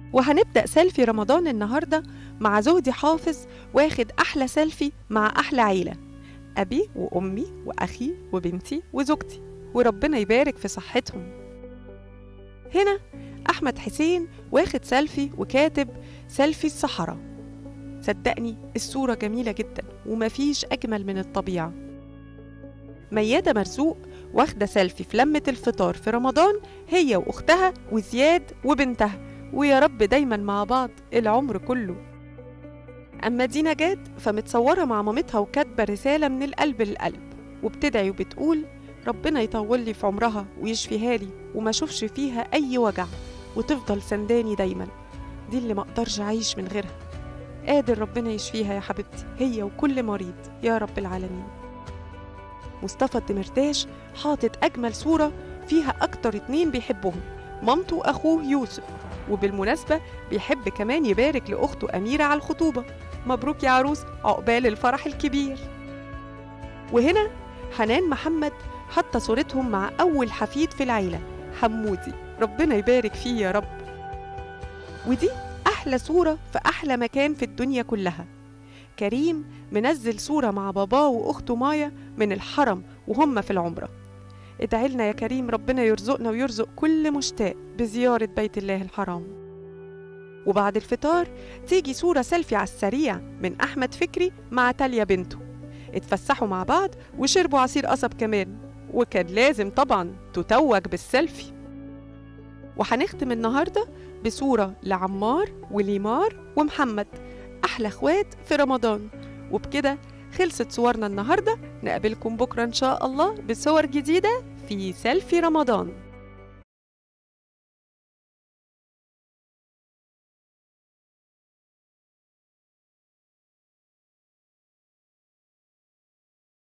وهنبدأ سيلفي رمضان النهاردة مع زهدي حافظ واخد أحلى سيلفي مع أحلى عيلة أبي وأمي وأخي وبنتي وزوجتي وربنا يبارك في صحتهم هنا أحمد حسين واخد سيلفي وكاتب سيلفي الصحراء صدقني الصورة جميلة جدا ومفيش أجمل من الطبيعة ميادة مرزوق واخدة سيلفي في لمة الفطار في رمضان هي وأختها وزياد وبنتها ويا رب دايما مع بعض العمر كله أما دينا جاد فمتصورة مع مامتها وكاتبة رسالة من القلب للقلب وبتدعي وبتقول ربنا يطول لي في عمرها ويشفيها لي وما اشوفش فيها أي وجع وتفضل سنداني دايما دي اللي مقدرش أعيش من غيرها قادر ربنا يشفيها يا حبيبتي هي وكل مريض يا رب العالمين مصطفى الدمرداش حاطط أجمل صورة فيها أكتر اتنين بيحبهم مامته وأخوه يوسف وبالمناسبة بيحب كمان يبارك لأخته أميرة على الخطوبة مبروك يا عروس عقبال الفرح الكبير وهنا حنان محمد حاطة صورتهم مع أول حفيد في العيلة حمودي ربنا يبارك فيه يا رب ودي أحلى صورة في أحلى مكان في الدنيا كلها كريم منزل صورة مع باباه وأخته مايا من الحرم وهم في العمرة ادعي لنا يا كريم ربنا يرزقنا ويرزق كل مشتاق بزيارة بيت الله الحرام وبعد الفطار تيجي صورة سيلفي على السريع من أحمد فكري مع تاليا بنته اتفسحوا مع بعض وشربوا عصير قصب كمان وكان لازم طبعا تتوج بالسيلفي وهنختم النهارده بصورة لعمار وليمار ومحمد أحلى اخوات في رمضان وبكده خلصت صورنا النهارده نقابلكم بكره ان شاء الله بصور جديده في سيلفي رمضان